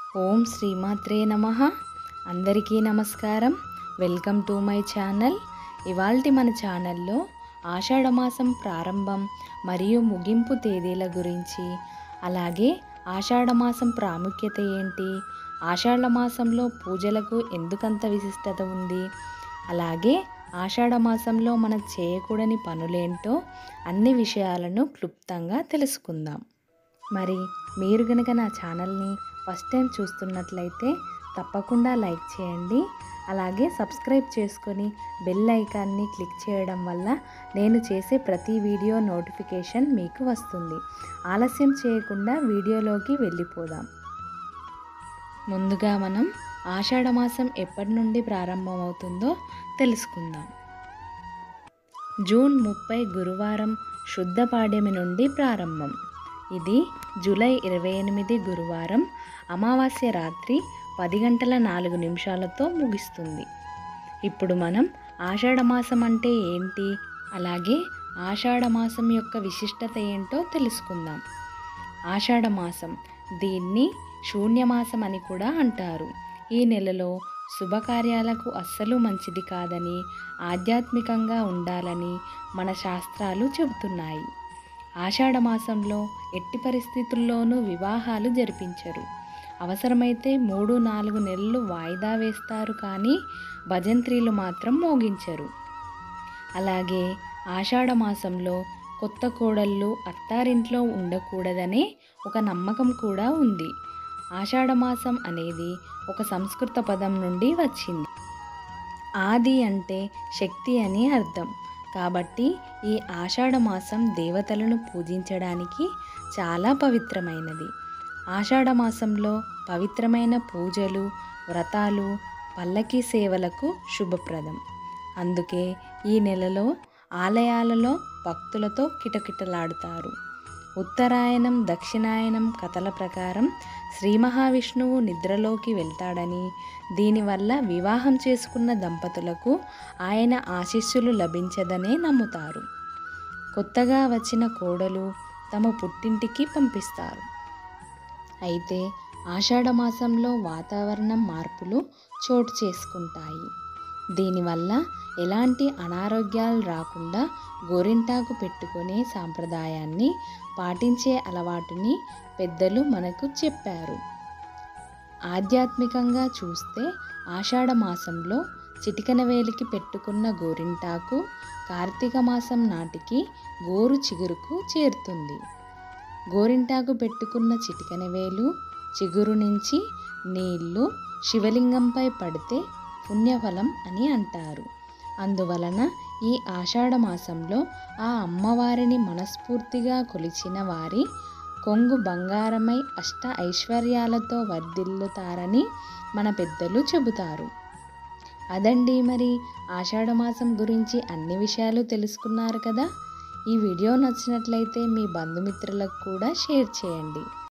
ఓం శ్రీమాత్రే నమ అందరికీ నమస్కారం వెల్కమ్ టు మై ఛానల్ ఇవాల్టి మన ఛానల్లో ఆషాఢమాసం ప్రారంభం మరియు ముగింపు తేదీల గురించి అలాగే ఆషాఢమాసం ప్రాముఖ్యత ఏంటి ఆషాఢమాసంలో పూజలకు ఎందుకంత విశిష్టత ఉంది అలాగే ఆషాఢమాసంలో మనం చేయకూడని పనులేంటో అన్ని విషయాలను క్లుప్తంగా తెలుసుకుందాం మరి మీరు కనుక నా ఛానల్ని ఫస్ట్ టైం చూస్తున్నట్లయితే తప్పకుండా లైక్ చేయండి అలాగే సబ్స్క్రైబ్ చేసుకొని బెల్ ఐకాన్ని క్లిక్ చేయడం వల్ల నేను చేసే ప్రతి వీడియో నోటిఫికేషన్ మీకు వస్తుంది ఆలస్యం చేయకుండా వీడియోలోకి వెళ్ళిపోదాం ముందుగా మనం ఆషాఢమాసం ఎప్పటి నుండి ప్రారంభమవుతుందో తెలుసుకుందాం జూన్ ముప్పై గురువారం శుద్ధ పాడ్యమి నుండి ప్రారంభం ఇది జూలై ఇరవై ఎనిమిది గురువారం అమావాస్య రాత్రి పది గంటల నాలుగు నిమిషాలతో ముగిస్తుంది ఇప్పుడు మనం ఆషాఢమాసం అంటే ఏంటి అలాగే ఆషాఢమాసం యొక్క విశిష్టత ఏంటో తెలుసుకుందాం ఆషాఢమాసం దీన్ని శూన్యమాసం అని కూడా అంటారు ఈ నెలలో శుభకార్యాలకు అస్సలు మంచిది కాదని ఆధ్యాత్మికంగా ఉండాలని మన శాస్త్రాలు చెబుతున్నాయి ఆషాఢమాసంలో ఎట్టి పరిస్థితుల్లోనూ వివాహాలు జరిపించరు అవసరమైతే మూడు నాలుగు నెలలు వాయిదా వేస్తారు కానీ భజంత్రీలు మాత్రం మోగించరు అలాగే ఆషాఢమాసంలో కొత్త కోడళ్ళు అత్తారింట్లో ఉండకూడదనే ఒక నమ్మకం కూడా ఉంది ఆషాఢమాసం అనేది ఒక సంస్కృత పదం నుండి వచ్చింది ఆది అంటే శక్తి అని అర్థం కాబట్టి ఈ ఆషాఢమాసం దేవతలను పూజించడానికి చాలా పవిత్రమైనది ఆషాఢమాసంలో పవిత్రమైన పూజలు వ్రతాలు పల్లకి సేవలకు శుభప్రదం అందుకే ఈ నెలలో ఆలయాలలో భక్తులతో కిటకిటలాడుతారు ఉత్తరాయణం దక్షిణాయనం కథల ప్రకారం శ్రీ మహావిష్ణువు నిద్రలోకి వెళ్తాడని దీనివల్ల వివాహం చేసుకున్న దంపతులకు ఆయన ఆశీస్సులు లభించదనే నమ్ముతారు కొత్తగా వచ్చిన కోడలు తమ పుట్టింటికి పంపిస్తారు అయితే ఆషాఢమాసంలో వాతావరణం మార్పులు చోటు చేసుకుంటాయి దీనివల్ల ఎలాంటి అనారోగ్యాలు రాకుండా గోరింటాకు పెట్టుకునే సాంప్రదాయాన్ని పాటించే అలవాటుని పెద్దలు మనకు చెప్పారు ఆధ్యాత్మికంగా చూస్తే ఆషాఢ మాసంలో చిటికన వేలికి పెట్టుకున్న గోరింటాకు కార్తీక మాసం నాటికి గోరు చిగురుకు చేరుతుంది గోరింటాకు పెట్టుకున్న చిటికన వేలు చిగురు నుంచి నీళ్లు శివలింగంపై పడితే పుణ్యఫలం అని అంటారు అందువలన ఈ ఆషాఢ మాసంలో ఆ అమ్మవారిని మనస్ఫూర్తిగా కొలిచిన వారి కొంగు బంగారమై అష్ట ఐశ్వర్యాలతో వర్ధిల్లుతారని మన పెద్దలు చెబుతారు అదండి మరి ఆషాఢమాసం గురించి అన్ని విషయాలు తెలుసుకున్నారు కదా ఈ వీడియో నచ్చినట్లయితే మీ బంధుమిత్రులకు కూడా షేర్ చేయండి